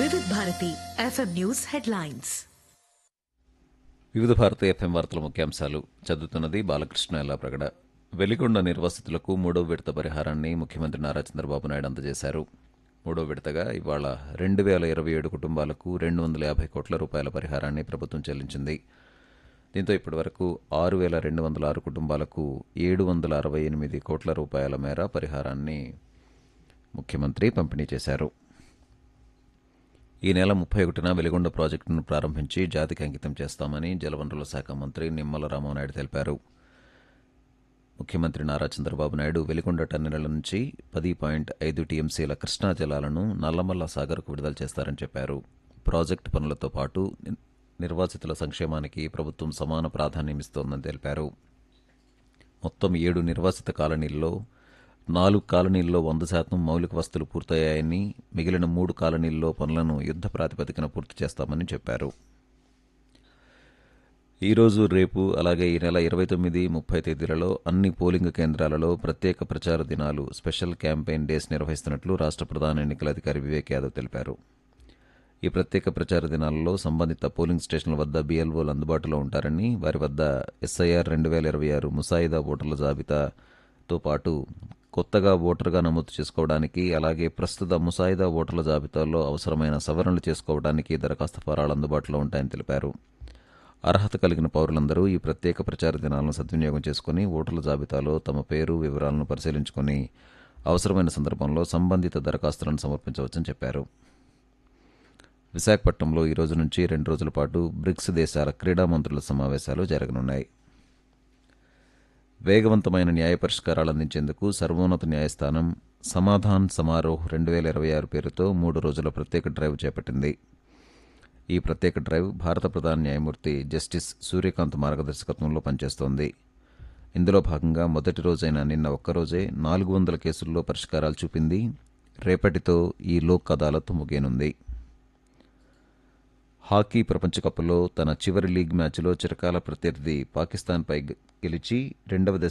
వివిధ Bharati FM news headlines వివిధ భారత ఎఫ్ఎం వార్తల ముఖ్యాంశాలు చదువుతున్నది బాలకృష్ణ ఎల్లాప్రగడ వెలిగొండ నిర్వాసితులకు మూడో విడత పరిహారాన్ని ముఖ్యమంత్రి నారా చంద్రబాబు నాయుడు అందజేశారు మూడో విడతగా ఇవాళ రెండు వేల ఇరవై ఏడు కుటుంబాలకు రెండు వందల యాభై కోట్ల రూపాయల పరిహారాన్ని ప్రభుత్వం చెల్లించింది దీంతో ఇప్పటివరకు ఆరు వేల రెండు వందల ఆరు కుటుంబాలకు ఏడు వందల అరవై ఎనిమిది కోట్ల రూపాయల మేర పరిహారాన్ని ముఖ్యమంత్రి పంపిణీ చేశారు ఈ నెల ముప్పై ఒకటిన వెలిగొండ ప్రాజెక్టును ప్రారంభించి జాతికి అంకితం చేస్తామని జలవనరుల శాఖ మంత్రి నిమ్మల రామనాయుడు తెలిపారు ముఖ్యమంత్రి నారా చంద్రబాబు నాయుడు వెలిగొండ టన్నెల నుంచి పది పాయింట్ ఐదు టీఎంసీల కృష్ణా జలాలను నల్లమల్ల సాగర్కు విడుదల చేస్తారని చెప్పారు ప్రాజెక్టు పనులతో పాటు ని- నిర్వాసితుల సంక్షేమానికి ప్రభుత్వం సమాన ప్రాధాన్యమిస్తోందని తెలిపారు మొత్తం ఏడు నిర్వాసిత కాలనీల్లో నాలుగు కాలనీల్లో వంద శాతం మౌలిక వస్తువులు పూర్తయ్యాయని మిగిలిన మూడు కాలనీల్లో పనులను యుద్ధ ప్రాతిపదికన పూర్తి చేస్తామని చెప్పారు ఈ రోజు రేపు అలాగే ఈ నెల ఇరవై తొమ్మిది ముప్పై తేదీలలో అన్ని పోలింగ్ కేంద్రాలలో ప్రత్యేక ప్రచార దినాలు స్పెషల్ క్యాంపెయిన్ డేస్ నిర్వహిస్తున్నట్లు రాష్ట్ర ప్రధాన ఎన్నికల అధికారి వివేక్ యాదవ్ తెలిపారు ఈ ప్రత్యేక ప్రచార దినాలలో సంబంధిత పోలింగ్ స్టేషన్ల వద్ద బీఎల్ఓలు అందుబాటులో ఉంటారని వారి వద్ద ఎస్ఐఆర్ రెండు వేల ఇరవై ఆరు ముసాయిదా ఓటర్ల జాబితాతో పాటు కొత్తగా ఓటర్గా నమోదు చేసుకోవడానికి అలాగే ప్రస్తుత ముసాయిదా ఓటర్ల జాబితాలో అవసరమైన సవరణలు చేసుకోవడానికి దరఖాస్తు ఫారాలు అందుబాటులో ఉంటాయని తెలిపారు అర్హత కలిగిన పౌరులందరూ ఈ ప్రత్యేక ప్రచార దినాలను సద్వినియోగం చేసుకుని ఓటర్ల జాబితాలో తమ పేరు వివరాలను పరిశీలించుకుని అవసరమైన సందర్భంలో సంబంధిత దరఖాస్తులను సమర్పించవచ్చని చెప్పారు విశాఖపట్నంలో ఈ రోజు నుంచి రెండు రోజుల పాటు బ్రిక్స్ దేశాల క్రీడా మంత్రుల సమావేశాలు జరగనున్నాయి వేగవంతమైన న్యాయ పరిష్కారాలు అందించేందుకు సర్వోన్నత న్యాయస్థానం సమాధాన్ సమారోహ్ రెండు వేల ఇరవై ఆరు పేరుతో మూడు రోజుల ప్రత్యేక డ్రైవ్ చేపట్టింది ఈ ప్రత్యేక డ్రైవ్ భారత ప్రధాన న్యాయమూర్తి జస్టిస్ సూర్యకాంత్ మార్గదర్శకత్వంలో పనిచేస్తోంది ఇందులో భాగంగా మొదటి రోజైన నిన్న ఒక్కరోజే నాలుగు వందల కేసుల్లో పరిష్కారాలు చూపింది రేపటితో ఈ లోక్ అదాలత్ ముగియనుంది హాకీ ప్రపంచ కప్లో తన చివరి లీగ్ మ్యాచ్లో చిరకాల ప్రత్యర్థి పాకిస్తాన్పై గెలిచి రెండవ దశ